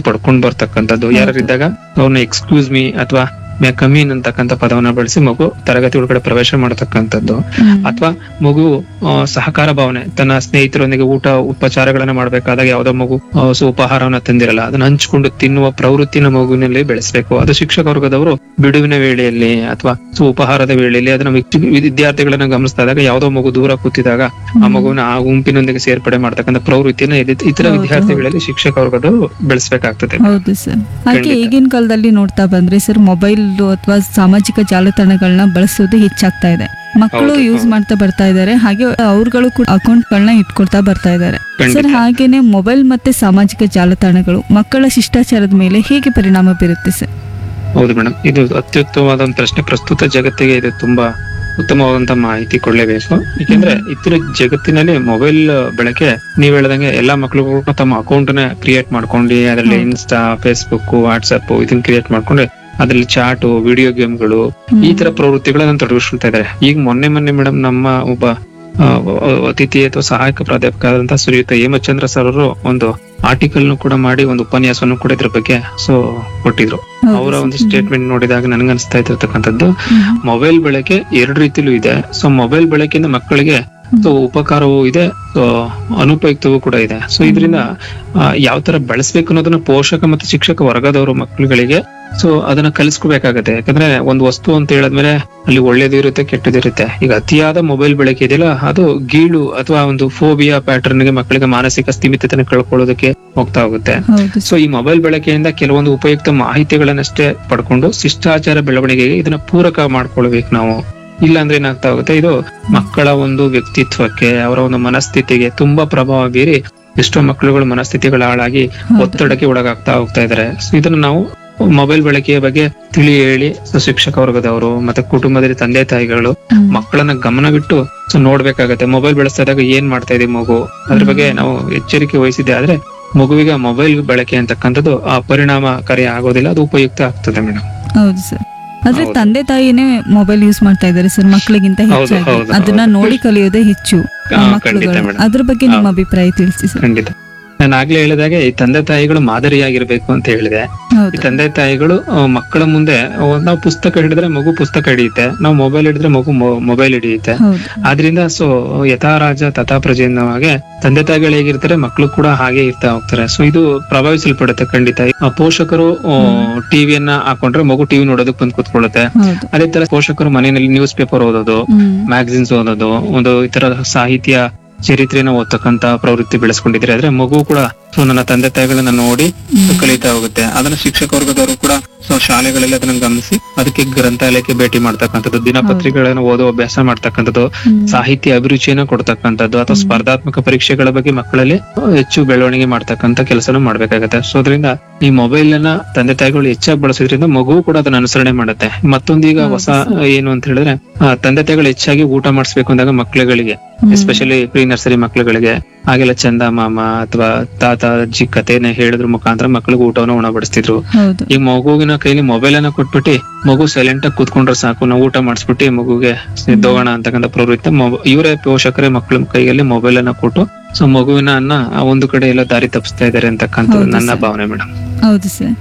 ಪಡ್ಕೊಂಡ್ ಬರ್ತಕ್ಕಂಥದ್ದು ಯಾರಿದ್ದಾಗ ಅವ್ರನ್ನ excuse me ಅಥವಾ ಮೇ ಕಮೀನ್ ಅಂತಕ್ಕಂಥ ಪದವನ್ನ ಬಳಸಿ ಮಗು ತರಗತಿ ಒಳಗಡೆ ಪ್ರವೇಶ ಮಾಡತಕ್ಕಂಥದ್ದು ಹ್ಮ್. ಅಥವಾ ಮಗು ಆ, ಸಹಕಾರ ಭಾವನೆ ತನ್ನ ಸ್ನೇಹಿತರೊಂದಿಗೆ ಊಟ ಉಪಚಾರಗಳನ್ನ ಮಾಡ್ಬೇಕಾದಾಗ ಯಾವ್ದೋ ಮಗು ಆ, ಸೊ ಉಪಹಾರವನ್ನ ತಂದಿರಲ್ಲ ಅದನ್ನ ಹಂಚ್ಕೊಂಡು ತಿನ್ನುವ ಪ್ರವೃತ್ತಿನ ಮಗುವಿನಲ್ಲಿ ಬೆಳೆಸಬೇಕು ಅದು ಶಿಕ್ಷಕ ವರ್ಗದವರು ಬಿಡುವಿನ ವೇಳೆಯಲ್ಲಿ ಅಥವಾ ಸೊ ಉಪಹಾರದ ವೇಳೆಯಲ್ಲಿ ಅದನ್ನ ವಿದ್ಯ- ವಿದ್ಯಾರ್ಥಿಗಳನ್ನ ಗಮನಿಸ್ತಾ ಇದ್ದಾಗ ಯಾವ್ದೋ ಮಗು ದೂರ ಕೂತಿದಾಗ ಆ ಮಗುವಿನ ಆ ಗುಂಪಿನೊಂದಿಗೆ ಸೇರ್ಪಡೆ ಮಾಡ್ತಕ್ಕಂಥ ಪ್ರವೃತ್ತಿನ ಇಲ್ಲಿ ಇತರ ಹೌದು, ವಿದ್ಯಾರ್ಥಿಗಳಲ್ಲಿ ಶಿಕ್ಷಕ ವರ್ಗದವರು ಬೆಳೆಸಬೇಕಾಗ್ತದೆ ಹೌದು ಸರ್ ಹಾಗೆ ಖಂಡಿತ. ಈಗಿನ ಕಾಲದಲ್ಲಿ ನೋಡ್ತಾ ಬಂದ್ರೆ ಸರ್ ಮೊಬೈಲ್ ಅಥವಾ ಸಾಮಾಜಿಕ ಜಾಲತಾಣಗಳನ್ನ ಬಳಸೋದು ಹೆಚ್ಚಾಗ್ತಾ ಇದೆ ಮಕ್ಕಳು ಹೌದು, ಯೂಸ್ ಹೌದು. ಮಾಡ್ತಾ ಬರ್ತಾ ಇದ್ದಾರೆ ಹಾಗೆ ಅವ್ರುಗಳು ಕೂಡ ಅಕೌಂಟ್ಗಳನ್ನ ಇಟ್ಕೊಳ್ತಾ ಬರ್ತಾ ಇದ್ದಾರೆ ಖಂಡಿತ. ಸರ್ ಹಾಗೇನೆ ಮೊಬೈಲ್ ಮತ್ತೆ ಸಾಮಾಜಿಕ ಜಾಲತಾಣಗಳು ಮಕ್ಕಳ ಶಿಷ್ಟಾಚಾರದ ಮೇಲೆ ಹೇಗೆ ಪರಿಣಾಮ ಬೀರುತ್ತೆ ಸರ್ ಹೌದು ಮೇಡಮ್ ಇದು ಅತ್ಯುತ್ತಮವಾದ ಒಂದು ಪ್ರಶ್ನೆ ಪ್ರಸ್ತುತ ಜಗತ್ತಿಗೆ ಇದು ತುಂಬಾ ಉತ್ತಮವಾದಂತ ಮಾಹಿತಿ ಕೊಡ್ಲೇಬೇಕು ಯಾಕೆಂದ್ರೆ ಇತರ ಜಗತ್ತಿನಲ್ಲಿ ಮೊಬೈಲ್ ಬಳಕೆ ನೀವ್ ಹೇಳ್ದಂಗೆ ಎಲ್ಲಾ ಮಕ್ಳಿಗೂ ಕೂಡ ತಮ್ಮ ಅಕೌಂಟ್ ನ ಕ್ರಿಯೇಟ್ ಮಾಡ್ಕೊಂಡು ಅದರಲ್ಲಿ ಹೌದು. ಇನ್ಸ್ಟಾ ಫೇಸ್ಬುಕ್ ವಾಟ್ಸ್ಆಪ್ ಇದನ್ನ ಕ್ರಿಯೇಟ್ ಮಾಡ್ಕೊಂಡು ಅದ್ರಲ್ಲಿ ಚಾಟು ವಿಡಿಯೋ ಗೇಮ್ಗಳು ಈ ತರ ಪ್ರವೃತ್ತಿಗಳನ್ನ ತೊಡಗಿಸ್ಕೊಳ್ತಾ ಇದ್ದಾರೆ ಈಗ ಮೊನ್ನೆ ಮೊನ್ನೆ ಮೇಡಮ್ ನಮ್ಮ ಒಬ್ಬ ಆ, ಅತಿಥಿ ಅಥವಾ ಸಹಾಯಕ ಪ್ರಾಧ್ಯಾಪಕ ಆದಂತಹ ಶ್ರೀಯುತ ಹೇಮಚಂದ್ರ ಸರ್ ಅವರು ಒಂದು ಆರ್ಟಿಕಲ್ ಕೂಡ ಮಾಡಿ ಒಂದು ಉಪನ್ಯಾಸವನ್ನು ಕೂಡ ಇದ್ರ ಬಗ್ಗೆ ಸೊ ಕೊಟ್ಟಿದ್ರು ಹೌದು ಅವರ ಸರ್. ಒಂದು ಸ್ಟೇಟ್ಮೆಂಟ್ ನೋಡಿದಾಗ ನನಗನ್ಸ್ತಾ ಇದ್ದಿರ್ತಕ್ಕಂಥದ್ದು ಹ್ಮ್. ಮೊಬೈಲ್ ಬಳಕೆ ಎರಡು ರೀತಿಲೂ ಇದೆ ಸೊ ಮೊಬೈಲ್ ಬಳಕೆಯಿಂದ ಮಕ್ಕಳಿಗೆ ಸೊ ಉಪಕಾರವೂ ಇದೆ ಸೊ ಅನುಪಯುಕ್ತವೂ ಕೂಡ ಇದೆ ಸೊ ಇದರಿಂದ ಯಾವ ತರ ಬಳಸ್ಬೇಕು ಅನ್ನೋದನ್ನ ಪೋಷಕ ಮತ್ತು ಶಿಕ್ಷಕ ವರ್ಗದವರು ಮಕ್ಕಳುಗಳಿಗೆ ಸೊ ಅದನ್ನ ಕಲಿಸ್ಕೋಬೇಕಾಗತ್ತೆ ಯಾಕಂದ್ರೆ ಒಂದು ವಸ್ತು ಅಂತ ಹೇಳಿದ್ಮೇಲೆ ಅಲ್ಲಿ ಒಳ್ಳೇದು ಇರುತ್ತೆ ಕೆಟ್ಟದ್ದು ಇರುತ್ತೆ ಈಗ ಅತಿಯಾದ ಮೊಬೈಲ್ ಬಳಕೆ ಇದೆಯಲ್ಲ ಅದು ಗೀಳು ಅಥವಾ ಒಂದು ಫೋಬಿಯಾ ಪ್ಯಾಟರ್ನ್ ಗೆ ಮಕ್ಕಳಿಗೆ ಮಾನಸಿಕ ಸ್ಥಿಮಿತತೆ ಕಳ್ಕೊಳ್ಳೋದಕ್ಕೆ ಹೋಗ್ತಾ ಹೋಗುತ್ತೆ ಹೌದು ಸೊ ಈ ಮೊಬೈಲ್ ಬಳಕೆಯಿಂದ ಕೆಲವೊಂದು ಉಪಯುಕ್ತ ಮಾಹಿತಿಗಳನ್ನಷ್ಟೇ ಪಡ್ಕೊಂಡು ಶಿಷ್ಟಾಚಾರ ಬೆಳವಣಿಗೆಗೆ ಇದನ್ನ ಪೂರಕ ಮಾಡ್ಕೊಳ್ಬೇಕು ನಾವು ಇಲ್ಲ ಅಂದ್ರೆ ಏನಾಗ್ತಾ ಹೋಗುತ್ತೆ ಇದು ಮಕ್ಕಳ ಒಂದು ವ್ಯಕ್ತಿತ್ವಕ್ಕೆ ಅವರ ಒಂದು ಮನಸ್ಥಿತಿಗೆ ತುಂಬಾ ಪ್ರಭಾವ ಬೀರಿ ಎಷ್ಟೋ ಮಕ್ಕಳುಗಳ ಮನಸ್ಥಿತಿಗಳು ಹಾಳಾಗಿ ಹೌದು. ಒತ್ತಡಕ್ಕೆ ಒಳಗಾಗ್ತಾ ಹೋಗ್ತಾ ಇದಾರೆ ಸೊ ಇದನ್ನ ನಾವು ಮೊಬೈಲ್ ಬಳಕೆಯ ಬಗ್ಗೆ ತಿಳಿ ಹೇಳಿ ಸೊ ಶಿಕ್ಷಕ ವರ್ಗದವರು ಮತ್ತೆ ಕುಟುಂಬದಲ್ಲಿ ತಂದೆ ತಾಯಿಗಳು ಹ್ಮ್. ಮಕ್ಕಳನ್ನ ಗಮನವಿಟ್ಟು ಸೊ ನೋಡ್ಬೇಕಾಗತ್ತೆ ಮೊಬೈಲ್ ಬಳಸ್ತಾ ಇದ್ದಾಗ ಏನ್ ಮಾಡ್ತಾ ಇದೆ ಮಗು ಅದ್ರ ಬಗ್ಗೆ ನಾವು ಎಚ್ಚರಿಕೆ ವಹಿಸಿದ್ದೆ ಆದ್ರೆ ಮಗುವಿಗೆ ಮೊಬೈಲ್ ಬಳಕೆ ಅಂತಕ್ಕಂಥದ್ದು ಆ ಪರಿಣಾಮಕಾರಿ ಆಗೋದಿಲ್ಲ ಅದು ಉಪಯುಕ್ತ ಆಗ್ತದೆ ಮೇಡಮ್ ಹೌದು ಸರ್ ಆದ್ರೆ ಹೌದು. ತಂದೆ ತಾಯಿನೇ ಮೊಬೈಲ್ ಯೂಸ್ ಮಾಡ್ತಾ ಇದ್ದಾರೆ ಸರ್ ಮಕ್ಕಳಿಗಿಂತ ಹೌದು, ಹೆಚ್ಚಾಗಿ ಹೌದು, ಅದನ್ನ ಹೌದು. ನೋಡಿ ಕಲಿಯೋದೇ ಹೆಚ್ಚು ಹಾ, ಖಂಡಿತ ಮಕ್ಕಳುಗಳು ಮೇಡಮ್ ಅದ್ರ ಬಗ್ಗೆ ನಿಮ್ಮ ಹೌದು. ಅಭಿಪ್ರಾಯ ತಿಳಿಸಿ ಸರ್ ಖಂಡಿತ ನಾನು ಆಗ್ಲೇ ಹೇಳಿದಾಗೆ ಈ ತಂದೆ ತಾಯಿಗಳು ಮಾದರಿಯಾಗಿರ್ಬೇಕು ಅಂತ ಹೇಳಿದೆ ಈ ಹೌದು ತಂದೆ ತಾಯಿಗಳು ಆ, ಮಕ್ಕಳ ಮುಂದೆ ಆ, ನಾವು ಪುಸ್ತಕ ಹಿಡಿದ್ರೆ ಮಗು ಪುಸ್ತಕ ಹಿಡಿಯುತ್ತೆ ನಾವು ಮೊಬೈಲ್ ಹಿಡಿದ್ರೆ ಮಗು ಮೊಬೈಲ್ ಹಿಡಿಯುತ್ತೆ ಹೌದು ಆದ್ರಿಂದ ಸೊ ಯಥಾ ರಾಜ ತಥಾ ಪ್ರಜೆ ಅನ್ನೋ ಹಾಗೆ ತಂದೆ ತಾಯಿಗಳು ಹೇಗಿರ್ತಾರೆ ಮಕ್ಕಳು ಕೂಡ ಹಾಗೆ ಇರ್ತಾ ಹೋಗ್ತಾರೆ ಸೊ ಇದು ಪ್ರಭಾವಿಸಲ್ಪಡುತ್ತೆ ಖಂಡಿತ ಆ, ಪೋಷಕರು ಟಿವಿಯನ್ನ ಹಾಕೊಂಡ್ರೆ ಮಗು ಟಿವಿ ನೋಡೋದಕ್ಕೆ ಬಂದು ಕೂತ್ಕೊಳ್ಳುತ್ತೆ ಹೌದು ಅದೇ ತರ ಪೋಷಕರು ಮನೆಯಲ್ಲಿ ನ್ಯೂಸ್ ಪೇಪರ್ ಓದೋದು ಹ್ಮ್ ಮ್ಯಾಗಝಿನ್ಸ್ ಓದೋದು ಒಂದು ಈ ತರ ಸಾಹಿತ್ಯ ಚರಿತ್ರೆನ ಓದ್ತಕ್ಕಂತ ಪ್ರವೃತ್ತಿ ಬೆಳೆಸ್ಕೊಂಡಿದ್ರೆ ಆದ್ರೆ ಮಗು ಕೂಡ ಸೊ ನನ್ನ ತಂದೆ ತಾಯಿಗಳನ್ನ ನೋಡಿ so ಕಲಿತಾ ಹೋಗುತ್ತೆ ಅದನ್ನ ಶಿಕ್ಷಕ ವರ್ಗದವರು ಕೂಡ ಸೊ ಶಾಲೆಗಳಲ್ಲಿ ಅದನ್ನ ಗಮನಿಸಿ ಅದಕ್ಕೆ ಗ್ರಂಥಾಲಯಕ್ಕೆ ಭೇಟಿ ಮಾಡ್ತಕ್ಕಂಥದ್ದು ದಿನಪತ್ರಿಕೆಗಳನ್ನ ಓದೋ ಅಭ್ಯಾಸ ಮಾಡ್ತಕ್ಕಂಥದ್ದು ಹ್ಮ್. ಸಾಹಿತ್ಯ ಅಭಿರುಚಿಯನ್ನ ಕೊಡ್ತಕ್ಕಂಥದ್ದು ಅಥವಾ ಸ್ಪರ್ಧಾತ್ಮಕ ಪರೀಕ್ಷೆಗಳ ಬಗ್ಗೆ ಮಕ್ಕಳಲ್ಲಿ ಹೆಚ್ಚು ಬೆಳವಣಿಗೆ ಮಾಡ್ತಕ್ಕಂಥ ಕೆಲಸನ ಮಾಡ್ಬೇಕಾಗತ್ತೆ ಸೊ ಅದರಿಂದ ಈ ಮೊಬೈಲ್ ಅನ್ನ ತಂದೆ ತಾಯಿಗಳು ಹೆಚ್ಚಾಗಿ ಬಳಸೋದ್ರಿಂದ ಮಗು ಕೂಡ ಅದನ್ನ ಅನುಸರಣೆ ಮಾಡುತ್ತೆ ಮತ್ತೊಂದೀಗ ಹೌದು ಹೊಸ ಏನು ಅಂತ ಹೇಳಿದ್ರೆ ಆ, ತಂದೆ ತಾಯಿಗಳು ಹೆಚ್ಚಾಗಿ ಊಟ ಮಾಡಿಸ್ಬೇಕು ಅಂದಾಗ ಮಕ್ಕಳುಗಳಿಗೆ ಹ್ಮ್. ಎಸ್ಪೆಷಲಿ ಪ್ರೀ ನರ್ಸರಿ ಮಕ್ಕಳುಗಳಿಗೆ ಹಾಗೆಲ್ಲ ಚಂದ ಮಾಮ ಅಥವಾ ತಾತ ಅಜ್ಜಿ ಕಥೆನ ಹೇಳಿದ್ರ ಮುಖಾಂತರ ಮಕ್ಕಳಿಗೆ ಊಟವನ್ನು ಉಣಬಡಿಸ್ತಿದ್ರು ಹೌದು ಈ ಮಗುವಿನ ಕೈಲಿ ಮೊಬೈಲ್ ಅನ್ನ ಕೊಟ್ಬಿಟ್ಟು ಮಗು ಸೈಲೆಂಟ್ ಆಗಿ ಕೂತ್ಕೊಂಡ್ರೆ ಸಾಕು ನಾವು ಊಟ ಮಾಡಿಸ್ಬಿಟ್ಟು ಮಗುಗೆ ಎದ್ದೋಗೋಣ ಅಂತಕ್ಕಂಥ ಪ್ರವೃತ್ತಿ ಮೊಬ- ಇವರೇ ಪೋಷಕರೇ ಮಕ್ಕಳ ಕೈಯಲ್ಲಿ ಮೊಬೈಲ್ ಅನ್ನ ಕೊಟ್ಟು ಸೊ ಮಗುವಿನ ಅನ್ನ ಆ ಒಂದು ಕಡೆ ಎಲ್ಲ ದಾರಿ ತಪ್ಪಿಸ್ತಾ ಇದಾರೆ ಅಂತಕ್ಕಂಥದ್ದು ಹೌದು ನನ್ನ ಸರ್. ಭಾವನೆ ಮೇಡಮ್ ಹೌದು ಸರ್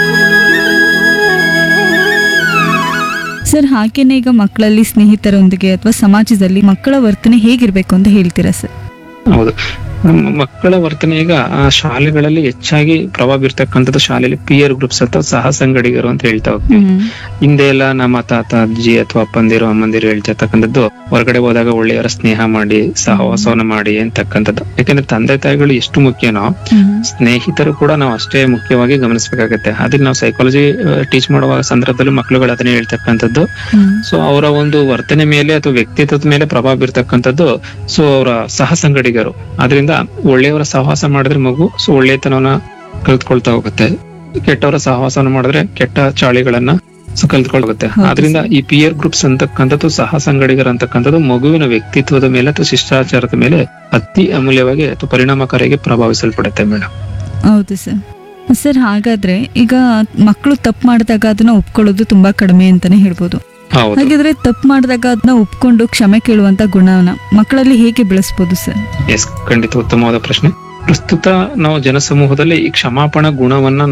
ಸರ್ ಹಾಗೇನೆ ಈಗ ಮಕ್ಕಳಲ್ಲಿ ಸ್ನೇಹಿತರೊಂದಿಗೆ ಅಥವಾ ಸಮಾಜದಲ್ಲಿ ಮಕ್ಕಳ ವರ್ತನೆ ಹೇಗಿರ್ಬೇಕು ಅಂತ ಹೇಳ್ತೀರಾ ಸರ್ ಹೌದು ನಮ್ಮ ಮಕ್ಕಳ ವರ್ತನೆ ಈಗ ಆ ಶಾಲೆಗಳಲ್ಲಿ ಹೆಚ್ಚಾಗಿ ಪ್ರಭಾವ ಬೀರ್ತಕ್ಕಂಥದ್ದು ಶಾಲೆಯಲ್ಲಿ ಪಿಯರ್ ಗ್ರೂಪ್ಸ್ ಅಥವಾ ಸಹ ಸಂಗಡಿಗರು ಅಂತ ಹೇಳ್ತಾ ಹೋಗ್ತೀವಿ ಹ್ಮ್. ಹಿಂದೆ ಎಲ್ಲ ನಮ್ಮ ತಾತ ಅಜ್ಜಿ ಅಥವಾ ಅಪ್ಪಂದಿರು ಅಮ್ಮಂದಿರು ಹೇಳ್ತಿರ್ತಕ್ಕಂಥದ್ದು ಹೊರಗಡೆ ಹೋದಾಗ ಒಳ್ಳೆಯವರ ಸ್ನೇಹ ಮಾಡಿ ಸಹವಾಸವನ್ನ ಮಾಡಿ ಅಂತಕ್ಕಂಥದ್ದು ಯಾಕಂದ್ರೆ ತಂದೆ ತಾಯಿಗಳು ಎಷ್ಟು ಮುಖ್ಯನೋ ಹ್ಮ್. ಸ್ನೇಹಿತರು ಕೂಡ ನಾವು ಅಷ್ಟೇ ಮುಖ್ಯವಾಗಿ ಗಮನಿಸಬೇಕಾಗತ್ತೆ ಅದಕ್ಕೆ ನಾವು ಸೈಕಾಲಜಿ ಟೀಚ್ ಮಾಡುವ ಸಂದರ್ಭದಲ್ಲೂ ಮಕ್ಕಳುಗಳು ಅದನ್ನೇ ಹೇಳ್ತಕ್ಕಂಥದ್ದು ಹ್ಮ್. ಸೊ ಅವರ ಒಂದು ವರ್ತನೆ ಮೇಲೆ ಅಥವಾ ವ್ಯಕ್ತಿತ್ವದ ಮೇಲೆ ಪ್ರಭಾವ ಬೀರ್ತಕ್ಕಂಥದ್ದು ಸೊ ಅವರ ಸಹ ಸಂಗಡಿಗರು ಅದರಿಂದ ಒಳ್ಳೆಯವರ ಸಹವಾಸ ಮಾಡಿದ್ರೆ ಮಗು ಸೊ ಒಳ್ಳೆತನವನ್ನ ಕಲ್ತ್ಕೊಳ್ತಾ ಹೋಗುತ್ತೆ ಕೆಟ್ಟವರ ಸಹವಾಸನ ಮಾಡಿದ್ರೆ ಕೆಟ್ಟ ಚಾಳಿಗಳನ್ನ ಸೊ ಕಲ್ತ್ಕೊಳ್ಳುತ್ತೆ ಹೌದು ಆದ್ರಿಂದ ಈ ಪಿಯರ್ ಗ್ರೂಪ್ಸ್ ಅಂತಕ್ಕಂಥದ್ದು ಸಹ ಸಂಗಡಿಗರು ಅಂತಕ್ಕಂಥದ್ದು ಮಗುವಿನ ವ್ಯಕ್ತಿತ್ವದ ಮೇಲೆ ಅಥವಾ ಶಿಷ್ಟಾಚಾರದ ಮೇಲೆ ಅತಿ ಅಮೂಲ್ಯವಾಗಿ ಅಥವಾ ಪರಿಣಾಮಕಾರಿಯಾಗಿ ಪ್ರಭಾವಿಸಲ್ಪಡುತ್ತೆ ಮೇಡಮ್ ಹೌದು ಸರ್ ಸರ್ ಹಾಗಾದ್ರೆ ಈಗ ಮಕ್ಕಳು ತಪ್ಪು ಮಾಡಿದಾಗ ಅದನ್ನ ಒಪ್ಕೊಳ್ಳೋದು ತುಂಬಾ ಕಡಿಮೆ ಅಂತಾನೆ ಹೇಳ್ಬೋದು ಹೌದು ಹಾಗಿದ್ರೆ ತಪ್ಪು ಮಾಡಿದಾಗ ಅದನ್ನ ಒಪ್ಕೊಂಡು ಕ್ಷಮೆ ಕೇಳುವಂತ ಗುಣವನ್ನ ಮಕ್ಕಳಲ್ಲಿ ಹೇಗೆ ಬೆಳೆಸ್ಬೋದು ಸರ್ ಎಸ್ ಖಂಡಿತ ಉತ್ತಮವಾದ ಪ್ರಶ್ನೆ ಪ್ರಸ್ತುತ ನಾವು ಜನಸಮೂಹದಲ್ಲಿ ಈ ಕ್ಷಮಾಪಣಾ ಗುಣವನ್ನ